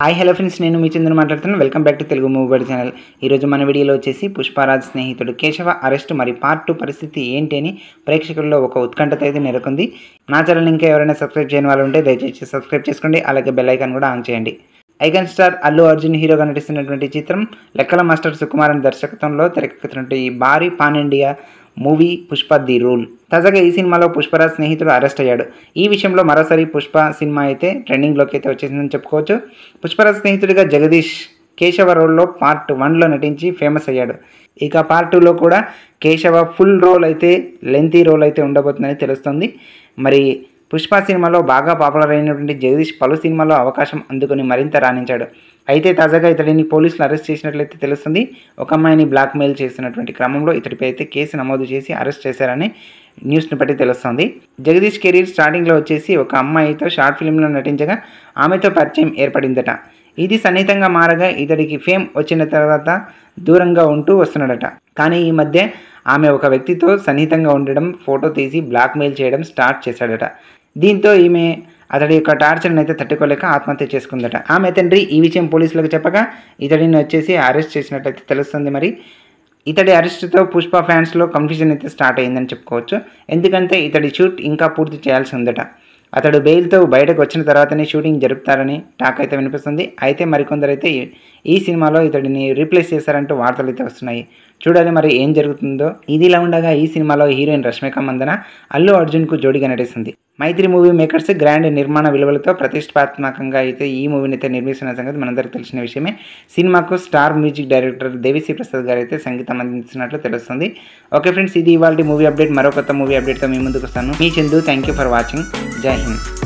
hi hello friends నేను మీ చంద్ర మాట్లాడుతున్నాను welcome back to Telugu movie బడి ఛానల్ ఈరోజు మన వీడియోలో వచ్చేసి పుష్పరాజ్ స్నేహితుడు కేశవ అరెస్ట్ మరి పార్ట్ టూ పరిస్థితి ఏంటి అని ప్రేక్షకుల్లో ఒక ఉత్కంఠత అయితే నెలకొంది నా ఛానల్ ఇంకా ఎవరైనా సబ్స్క్రైబ్ చేయని వాళ్ళు ఉంటే దయచేసి సబ్స్క్రైబ్ చేసుకోండి అలాగే బెల్ ఐకాన్ కూడా ఆన్ చేయండి ఐకాన్ స్టార్ అల్లు అర్జున్ హీరోగా నటిస్తున్నటువంటి చిత్రం లెక్కల మాస్టర్ సుకుమారన్ దర్శకత్వంలో తెరకెక్కుతున్నటువంటి ఈ భారీ pan India movie Pushpa the rule తాజాగా ఈ సినిమాలో పుష్పరాజ్ స్నేహితుడు అరెస్ట్ అయ్యాడు ఈ విషయంలో మరోసారి పుష్ప సినిమా అయితే ట్రెండింగ్లోకి అయితే వచ్చేసిందని చెప్పుకోవచ్చు పుష్పరాజ్ స్నేహితుడిగా జగదీష్ కేశవ రోల్లో పార్ట్ వన్లో నటించి ఫేమస్ అయ్యాడు ఇక పార్ట్ టూలో కూడా కేశవ ఫుల్ రోల్ అయితే లెంతీ రోల్ అయితే ఉండబోతుందని తెలుస్తుంది మరి పుష్ప సినిమాలో బాగా పాపులర్ అయినటువంటి జగదీష్ పలు సినిమాల్లో అవకాశం అందుకొని మరింత రాణించాడు అయితే తాజాగా ఇతడిని పోలీసులు అరెస్ట్ చేసినట్లయితే తెలుస్తుంది ఒక అమ్మాయిని బ్లాక్మెయిల్ చేస్తున్నటువంటి క్రమంలో ఇతడిపై అయితే కేసు నమోదు చేసి అరెస్ట్ చేశారని న్యూస్ని బట్టి తెలుస్తుంది జగదీష్ కెరీర్ స్టార్టింగ్లో వచ్చేసి ఒక అమ్మాయితో షార్ట్ ఫిల్మ్లో నటించగా ఆమెతో పరిచయం ఏర్పడిందట ఇది సన్నిహితంగా మారగా ఇతడికి ఫేమ్ వచ్చిన తర్వాత దూరంగా ఉంటూ వస్తున్నాడట కానీ ఈ మధ్య ఆమె ఒక వ్యక్తితో సన్నిహితంగా ఉండడం ఫోటో తీసి బ్లాక్మెయిల్ చేయడం స్టార్ట్ చేశాడట దీంతో ఈమె అతడి యొక్క టార్చర్ని అయితే తట్టుకోలేక ఆత్మహత్య చేసుకుందట ఆమె తండ్రి ఈ విషయం పోలీసులకు చెప్పగా ఇతడిని వచ్చేసి అరెస్ట్ చేసినట్టయితే తెలుస్తుంది మరి ఇతడి అరెస్ట్తో పుష్ప ఫ్యాన్స్లో కన్ఫ్యూజన్ అయితే స్టార్ట్ అయిందని చెప్పుకోవచ్చు ఎందుకంటే ఇతడి షూట్ ఇంకా పూర్తి చేయాల్సి ఉందట అతడు బెయిల్తో బయటకు వచ్చిన తర్వాతనే షూటింగ్ జరుపుతారని టాక్ అయితే వినిపిస్తుంది అయితే మరికొందరైతే ఈ- ఈ సినిమాలో ఇతడిని రీప్లేస్ చేశారంటూ వార్తలు అయితే వస్తున్నాయి చూడాలి మరి ఏం జరుగుతుందో ఇదిలా ఉండగా ఈ సినిమాలో హీరోయిన్ రష్మిక మందన అల్లు అర్జున్కు జోడిగా నటిస్తుంది మైత్రి మూవీ మేకర్స్ గ్రాండ్ నిర్మాణ విలువలతో ప్రతిష్టాత్మకంగా అయితే ఈ మూవీని అయితే నిర్మిస్తున్న సంగతి మనందరికీ తెలిసిన విషయమే సినిమాకు star music director Devi Sri Prasad గారు అయితే సంగీతం అందిస్తున్నట్లు తెలుస్తుంది ఓకే ఫ్రెండ్స్ ఇది ఇవాళ మూవీ అప్డేట్ మరో కొత్త మూవీ అప్డేట్తో మీ ముందుకు వస్తాను మీ Chandu thank you for watching Jai Hind